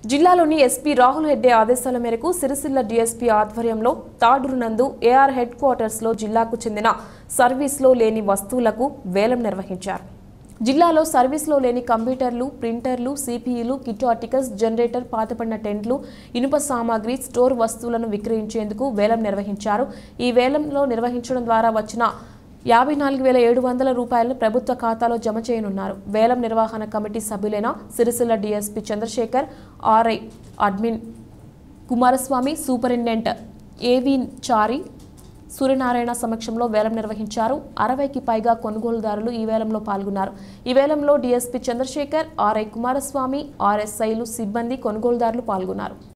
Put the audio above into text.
జిల్లాలోని ఎస్పీ రాహుల్ హెడ్డే ఆదేశాల మేరకు సిరిసిల్ల డీఎస్పీ ఆధ్వర్యంలో తాడూరు నందు ఏఆర్ హెడ్ క్వార్టర్స్లో జిల్లాకు చెందిన సర్వీస్లో లేని వస్తువులకు వేలం నిర్వహించారు జిల్లాలో సర్వీస్లో లేని కంప్యూటర్లు ప్రింటర్లు సిపిఈలు కిట్ ఆర్టికల్స్ జనరేటర్ పాతపడిన టెంట్లు ఇనుప సామాగ్రి స్టోర్ వస్తువులను విక్రయించేందుకు వేలం నిర్వహించారు ఈ వేలంలో నిర్వహించడం ద్వారా వచ్చిన యాభై నాలుగు వేల ఏడు వందల రూపాయలను ప్రభుత్వ ఖాతాలో జమ చేయనున్నారు వేలం నిర్వహణ కమిటీ సభ్యులైన Sircilla DSP Chandrasekhar RI admin Kumaraswamy superintendent A V Chari Suryanarayana సమక్షంలో వేలం నిర్వహించారు అరవైకి పైగా కొనుగోలుదారులు ఈ వేలంలో పాల్గొన్నారు ఈ వేలంలో డీఎస్పీ చంద్రశేఖర్ ఆర్ఐ కుమారస్వామి ఆర్ఎస్ఐలు సిబ్బంది కొనుగోలుదారులు పాల్గొన్నారు